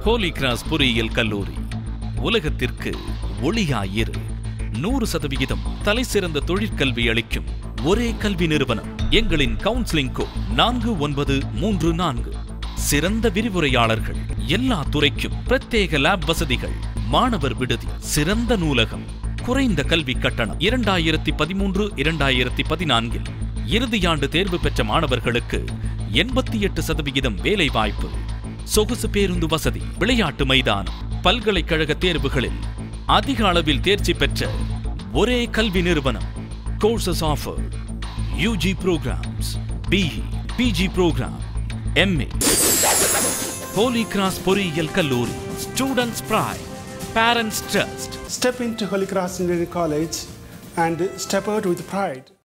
Holi Cross பொறியியல் கல்லூரி உலகத்திற்கு ஒளியாயிரு நூறு சதவிகிதம் தலை சிறந்த தொழிற்கல்வி அளிக்கும் ஒரே கல்வி நிறுவனம் எங்களின் கவுன்சிலிங் கோ நான்கு ஒன்பது மூன்று நான்கு சிறந்த விரிவுரையாளர்கள் எல்லா துறைக்கும் பிரத்யேக லேப் வசதிகள் மாணவர் விடுதி சிறந்த நூலகம் குறைந்த கல்வி கட்டணம் இரண்டாயிரத்தி பதிமூன்று இரண்டாயிரத்தி பதினான்கில் இறுதியாண்டு தேர்வு பெற்ற மாணவர்களுக்கு எண்பத்தி எட்டு சதவிகிதம் வேலை வாய்ப்பு சொகுசு பேருந்து வசதி விளையாட்டு மைதானம் பல்கலைக்கழக தேர்வுகளில் அதிக அளவில் தேர்ச்சி பெற்ற ஒரே கல்வி நிறுவனம் courses offer UG programs BE PG program MA Holy Cross பொறியியல் கல்லூரி students pride parents trust Step into Holy Cross Engineering College and step out with pride.